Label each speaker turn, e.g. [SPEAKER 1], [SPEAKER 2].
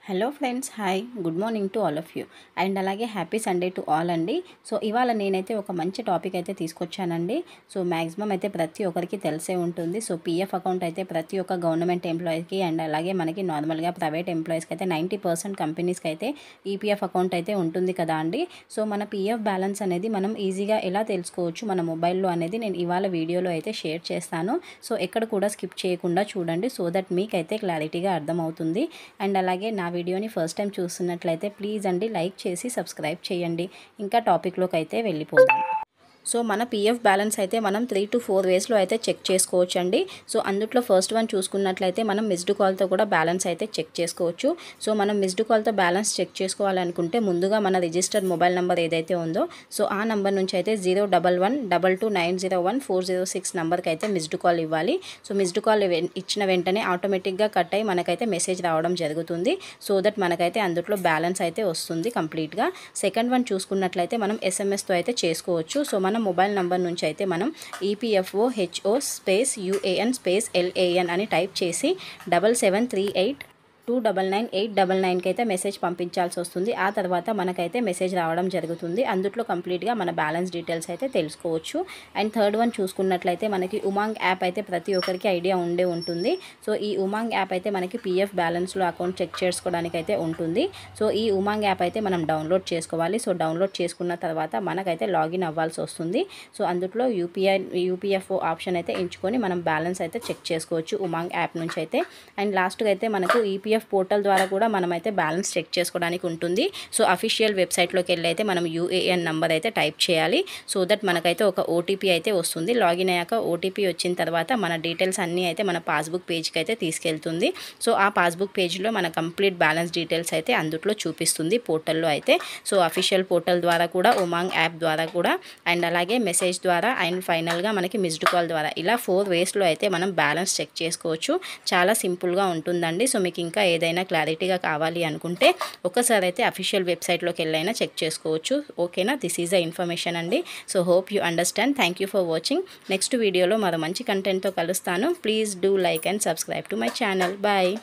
[SPEAKER 1] hello friends hi good morning to all of you and అలాగే happy Sunday to all అండి so ఇవాళ నేనైతే ఒక మంచి టాపిక్ అయితే తీసుకొచ్చానండి సో మ్యాక్సిమం అయితే ప్రతి ఒక్కరికి తెలిసే ఉంటుంది సో పీఎఫ్ అకౌంట్ అయితే ప్రతి ఒక్క గవర్నమెంట్ ఎంప్లాయీస్కి అండ్ అలాగే మనకి నార్మల్గా ప్రైవేట్ ఎంప్లాయీస్కి అయితే నైంటీ పర్సెంట్ కంపెనీస్కి అయితే ఈపీఎఫ్ అకౌంట్ అయితే ఉంటుంది కదా అండి సో మన పీఎఫ్ బ్యాలెన్స్ అనేది మనం ఈజీగా ఎలా తెలుసుకోవచ్చు మన మొబైల్లో అనేది నేను ఇవాళ వీడియోలో అయితే షేర్ చేస్తాను సో ఎక్కడ కూడా స్కిప్ చేయకుండా చూడండి సో దట్ మీకైతే క్లారిటీగా అర్థమవుతుంది అండ్ అలాగే నా వీడియోని ఫస్ట్ టైం చూస్తున్నట్లయితే ప్లీజ్ అండి లైక్ చేసి సబ్స్క్రైబ్ చేయండి ఇంకా టాపిక్లోకి అయితే వెళ్ళిపోదాం సో మన పీఎఫ్ బ్యాలెన్స్ అయితే మనం త్రీ టు ఫోర్ వేస్లో అయితే చెక్ చేసుకోవచ్చు అండి సో అందుట్లో ఫస్ట్ వన్ చూసుకున్నట్లయితే మనం మిస్డ్ కాల్తో కూడా బ్యాలెన్స్ అయితే చెక్ చేసుకోవచ్చు సో మనం మిస్డ్ కాల్తో బ్యాలెన్స్ చెక్ చేసుకోవాలనుకుంటే ముందుగా మన రిజిస్టర్డ్ మొబైల్ నెంబర్ ఏదైతే ఉందో సో ఆ నెంబర్ నుంచి అయితే zero double one double two nine zero one four zero six నెంబర్కి అయితే మిస్డ్ కాల్ ఇవ్వాలి సో మిస్డ్ కాల్ ఇచ్చిన వెంటనే ఆటోమేటిక్గా కట్ అయ్యి మనకైతే మెసేజ్ రావడం జరుగుతుంది సో దట్ మనకైతే అందులో బ్యాలెన్స్ అయితే వస్తుంది కంప్లీట్గా సెకండ్ వన్ చూసుకున్నట్లయితే మనం ఎస్ఎంఎస్తో అయితే చేసుకోవచ్చు సో మన మొబైల్ నెంబర్ నుంచి అయితే మనం EPFO HO space UAN space LAN అని టైప్ చేసి double seven three eight two double nine eight double నైన్కి అయితే మెసేజ్ పంపించాల్సి వస్తుంది ఆ తర్వాత మనకైతే మెసేజ్ రావడం జరుగుతుంది అందుట్లో కంప్లీట్గా మన బ్యాలెన్స్ డీటెయిల్స్ అయితే తెలుసుకోవచ్చు అండ్ థర్డ్ వన్ చూసుకున్నట్లయితే మనకి ఉమాంగ్ యాప్ అయితే ప్రతి ఒక్కరికి ఐడియా ఉండే ఉంటుంది సో ఈ ఉమాంగ్ యాప్ అయితే మనకి పీఎఫ్ బ్యాలెన్స్లో అకౌంట్ చెక్ చేసుకోవడానికి అయితే ఉంటుంది సో ఈ ఉమాంగ్ యాప్ అయితే మనం డౌన్లోడ్ చేసుకోవాలి సో డౌన్లోడ్ చేసుకున్న తర్వాత మనకైతే లాగిన్ అవ్వాల్సి వస్తుంది సో అందులో యూపీఐ యూపీఎఫ్ఓ ఆప్షన్ అయితే ఎంచుకొని మనం బ్యాలెన్స్ అయితే చెక్ చేసుకోవచ్చు ఉమాంగ్ యాప్ నుంచి అయితే అండ్ లాస్ట్గా అయితే మనకు ఈపీఎఫ్ పీఎఫ్ పోర్టల్ ద్వారా కూడా మనమైతే బ్యాలెన్స్ చెక్ చేసుకోవడానికి ఉంటుంది సో అఫీషియల్ వెబ్సైట్లోకి వెళ్ళి అయితే మనం యూఏఎన్ నెంబర్ అయితే టైప్ చేయాలి సో దట్ మనకైతే ఒక ఓటీపీ అయితే వస్తుంది లాగిన్ అయ్యాక ఓటీపీ వచ్చిన తర్వాత మన డీటెయిల్స్ అన్నీ అయితే మన పాస్బుక్ పేజ్కి అయితే తీసుకెళ్తుంది సో ఆ పాస్బుక్ పేజ్లో మన కంప్లీట్ బ్యాలెన్స్ డీటెయిల్స్ అయితే అందుట్లో చూపిస్తుంది పోర్టల్లో అయితే సో అఫీషియల్ పోర్టల్ ద్వారా కూడా ఉమాంగ్ యాప్ ద్వారా కూడా అండ్ అలాగే మెసేజ్ ద్వారా అండ్ ఫైనల్గా మనకి మిస్డ్ కాల్ ద్వారా ఇలా ఫోర్ వేస్లో అయితే మనం బ్యాలెన్స్ చెక్ చేసుకోవచ్చు చాలా సింపుల్గా ఉంటుందండి సో మీకు ఇంకా ఏదైనా క్లారిటీగా కావాలి అనుకుంటే ఒకసారి అయితే అఫీషియల్ వెబ్సైట్లోకి వెళ్ళైనా చెక్ చేసుకోవచ్చు ఓకేనా దిస్ ఈజ్ ద ఇన్ఫర్మేషన్ అండి so hope you understand thank you for watching next వీడియోలో మరో మంచి కంటెంట్తో కలుస్తాను please do like and subscribe to my channel bye